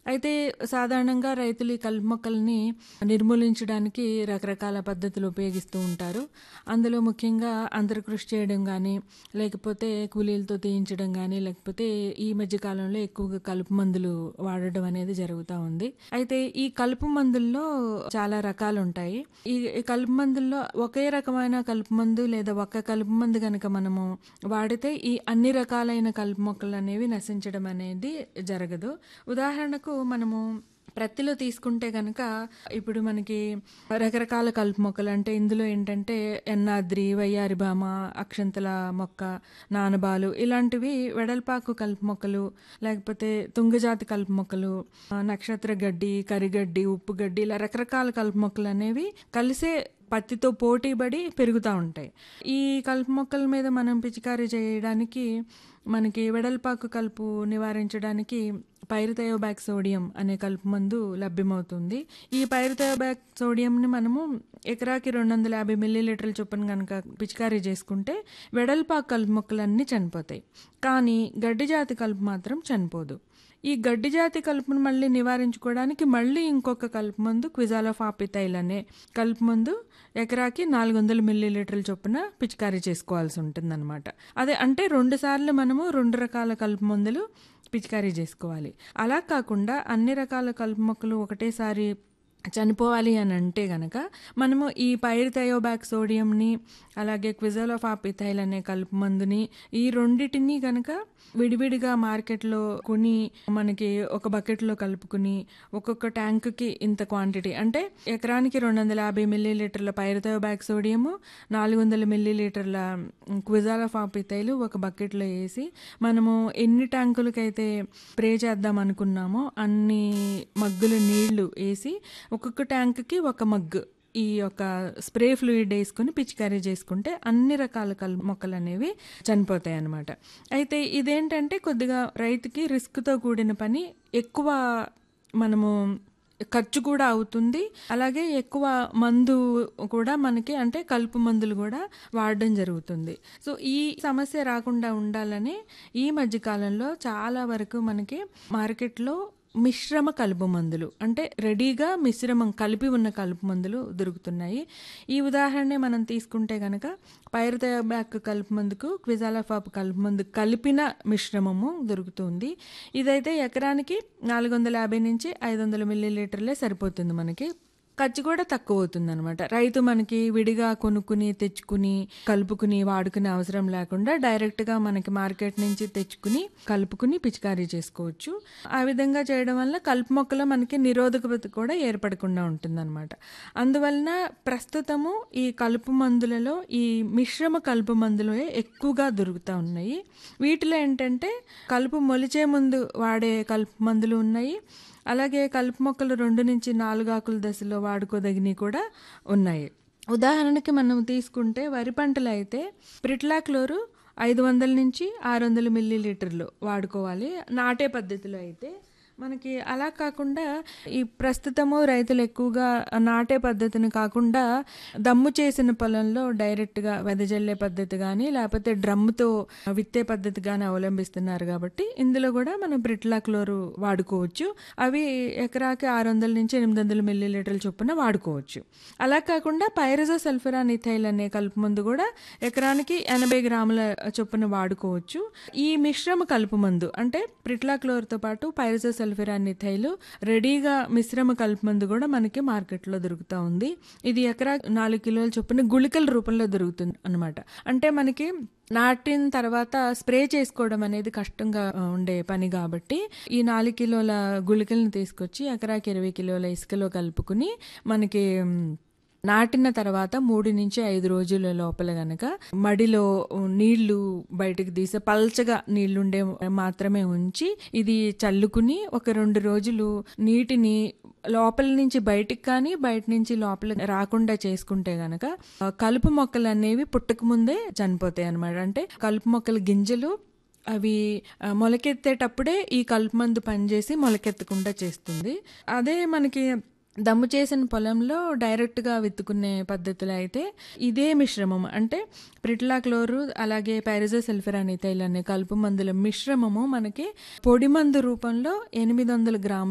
అయితే సాధారణంగా రైతులు ఈ కలుపు మొక్కల్ని నిర్మూలించడానికి రకరకాల పద్ధతులు ఉపయోగిస్తూ ఉంటారు అందులో ముఖ్యంగా అంతర్కృషి చేయడం కానీ లేకపోతే కూలీలతో తీయించడం కానీ లేకపోతే ఈ మధ్య కాలంలో ఎక్కువగా కలుపు మందులు వాడడం అనేది జరుగుతూ ఉంది అయితే ఈ కలుపు మందుల్లో చాలా రకాలు ఉంటాయి ఈ ఈ కలుపు మందుల్లో ఒకే రకమైన కలుపు మందు లేదా ఒక్క కలుపు మందు కనుక మనము వాడితే ఈ అన్ని రకాలైన కలుపు మొక్కలు అనేవి నశించడం అనేది జరగదు ఉదాహరణకు మనము ప్రత్తిలో తీసుకుంటే కనుక ఇప్పుడు మనకి రకరకాల కలుపు మొక్కలు అంటే ఇందులో ఏంటంటే ఎన్నాద్రి వయ్యారి భామ అక్షంతల మొక్క నానబాలు ఇలాంటివి వెడల్పాకు కలుపు మొక్కలు లేకపోతే తుంగజాతి కలుపు మొక్కలు ఆ, నక్షత్ర గడ్డి కరిగడ్డి ఉప్పు గడ్డి ఇలా రకరకాల కలుపు మొక్కలు అనేవి కలిసే పత్తితో పోటీపడి పెరుగుతూ ఉంటాయి ఈ కలుపు మొక్కల మీద మనం పిచికారీ చేయడానికి మనకి వెడల్పాకు కలుపు నివారించడానికి పైరుథయోబ్యాక్ సోడియం అనే కలుపు మందు లభ్యమవుతుంది ఈ పైరుథయోబ్యాక్ సోడియంని మనము ఎకరాకి రెండు వందల యాభై మిల్లీలీటర్ల చొప్పున కనుక పిచికారీ చేసుకుంటే వెడల్పాకు కలుపు మొక్కలన్నీ చనిపోతాయి కానీ గడ్డి జాతి కలుపు మాత్రం చనిపోదు ఈ గడ్డి జాతి కలుపును మళ్ళీ నివారించుకోవడానికి మళ్ళీ ఇంకొక కలుపు మందు క్విజాలోఫాపితైల్ అనే కలుపు మందు ఎకరాకి నాలుగు వందల మిల్లీలీటర్ల చొప్పున పిచికారీ చేసుకోవాల్సి ఉంటుందన్నమాట అదే అంటే రెండు సార్లు మనము రెండు రకాల కలుపు మందులు పిచికారీ చేసుకోవాలి అలా కాకుండా అన్ని రకాల కలుపు మొక్కలు ఒకటేసారి చనిపోవాలి అని అంటే గనక మనము ఈ పైరిథయోబ్యాక్ సోడియంని అలాగే క్విజలోఫాపిథైల్ అనే కలుపు మందుని ఈ రెండిటిని గనక విడివిడిగా మార్కెట్లో కొని మనకి ఒక బకెట్లో కలుపుకుని ఒక్కొక్క ట్యాంకుకి ఇంత క్వాంటిటీ అంటే ఎకరానికి రెండు వందల యాభై మిల్లీలీటర్ల పైరిథయోబ్యాక్ సోడియము నాలుగు వందల మిల్లీలీటర్ల క్విజాలఫాపిథైలు ఒక బకెట్లో వేసి మనము ఎన్ని ట్యాంకులకైతే స్ప్రే చేద్దాం అనుకున్నామో అన్ని మగ్గుల నీళ్లు వేసి ఒక్కొక్క ట్యాంక్కి ఒక మగ్గు ఈ యొక్క స్ప్రే ఫ్లూయిడ్ వేసుకుని పిచికారీ చేసుకుంటే అన్ని రకాల కల్ మొక్కలు అనేవి చనిపోతాయి అన్నమాట అయితే ఇదేంటంటే కొద్దిగా రైతుకి రిస్క్తో కూడిన పని ఎక్కువ మనము ఖర్చు కూడా అవుతుంది అలాగే ఎక్కువ మందు కూడా మనకి అంటే కలుపు మందులు కూడా వాడడం జరుగుతుంది సో ఈ సమస్య రాకుండా ఉండాలని ఈ మధ్యకాలంలో చాలా వరకు మనకి మార్కెట్లో మిశ్రమ కలుపు మందులు అంటే రెడీగా మిశ్రమం కలిపి ఉన్న కలుపు మందులు దొరుకుతున్నాయి ఈ ఉదాహరణ మనం తీసుకుంటే కనుక పైరథయోబ్యాక్ కలుపు మందుకు క్విజాలఫాప్ కలుపు మందు కలిపిన మిశ్రమము దొరుకుతుంది ఇదైతే ఎకరానికి నాలుగు వందల యాభై నుంచి ఐదు వందల మిల్లీలీటర్లే సరిపోతుంది మనకి ఖర్చు కూడా తక్కువ అవుతుంది అనమాట రైతు మనకి విడిగా కొనుక్కుని తెచ్చుకుని కలుపుకుని వాడుకునే అవసరం లేకుండా డైరెక్ట్గా మనకి మార్కెట్ నుంచి తెచ్చుకుని కలుపుకుని పిచికారీ చేసుకోవచ్చు ఆ విధంగా చేయడం వల్ల కలుపు మొక్కలో మనకి నిరోధకత కూడా ఏర్పడకుండా ఉంటుందన్నమాట అందువలన ప్రస్తుతము ఈ కలుపు మందులలో ఈ మిశ్రమ కలుపు మందులు ఎక్కువగా దొరుకుతూ ఉన్నాయి వీటిలో ఏంటంటే కలుపు మొలిచే ముందు వాడే కలుపు మందులు ఉన్నాయి అలాగే కలుపు మొక్కలు రెండు నుంచి నాలుగు ఆకుల దశలో వాడుకోదగినవి కూడా ఉన్నాయి ఉదాహరణకి మనం తీసుకుంటే వరి పంటలు అయితే ప్రిట్లాక్లోరు ఐదు వందల నుంచి ఆరు వందల మిల్లీలీటర్లు వాడుకోవాలి నాటే పద్ధతిలో అయితే మనకి అలా కాకుండా ఈ ప్రస్తుతము రైతులు ఎక్కువగా నాటే పద్ధతిని కాకుండా దమ్ము చేసిన పొలంలో డైరెక్ట్గా వెదజల్లే పద్ధతి కానీ లేకపోతే డ్రమ్ముతో విత్తే పద్ధతి కానీ అవలంబిస్తున్నారు కాబట్టి ఇందులో కూడా మనం బ్రిట్లా క్లోరు వాడుకోవచ్చు అవి ఎకరాకి ఆరు వందల నుంచి ఎనిమిది వందల మిల్లీలీటర్ల చొప్పున వాడుకోవచ్చు అలా కాకుండా పైరజో సల్ఫరాన్ ఇథైల్ అనే కలుపు మందు కూడా ఎకరానికి ఎనభై గ్రాముల చొప్పున వాడుకోవచ్చు ఈ మిశ్రమ కలుపు మందు అంటే ప్రిట్లా క్లోర్తో పాటు పైరజో సల్ఫరాన్ ఇథైల్ రెడీగా మిశ్రమ కలుపు మందు కూడా మనకి మార్కెట్లో దొరుకుతూ ఉంది ఇది ఎకరా నాలుగు కిలోల చొప్పున గుళికల రూపంలో దొరుకుతుంది అనమాట అంటే మనకి నాటిన తర్వాత స్ప్రే చేసుకోవడం అనేది కష్టంగా ఆ, ఉండే పని కాబట్టి ఈ నాలుగు కిలోల గుళికలను తీసుకొచ్చి ఎకరాకి ఇరవై కిలోల ఇసుకలో కలుపుకుని మనకి మ్, నాటిన తర్వాత మూడు నుంచి ఐదు రోజుల లోపల గనక మడిలో నీళ్లు బయటకు తీసి పల్చగా నీళ్లుండే మాత్రమే ఉంచి ఇది చల్లుకుని ఒక రెండు రోజులు నీటిని లోపల నుంచి బయటికి కానీ బయట నుంచి లోపల రాకుండా చేసుకుంటే గనక ఆ, కలుపు మొక్కలు అనేవి పుట్టక ముందే చనిపోతాయి అనమాట అంటే కలుపు మొక్కల గింజలు అవి ఆ, మొలకెత్తేటప్పుడే ఈ కలుపు మందు పనిచేసి మొలకెత్తకుండా చేస్తుంది అదే మనకి దమ్ము చేసిన పొలంలో డైరెక్ట్గా విత్తుకునే పద్ధతులు అయితే ఇదే మిశ్రమం అంటే ప్రిట్లా క్లోరు అలాగే పైరజో సల్ఫరాన్ ఇథైల్ అనే కలుపు మందుల మిశ్రమము మనకి పొడి మందు రూపంలో ఎనిమిది వందల గ్రాముల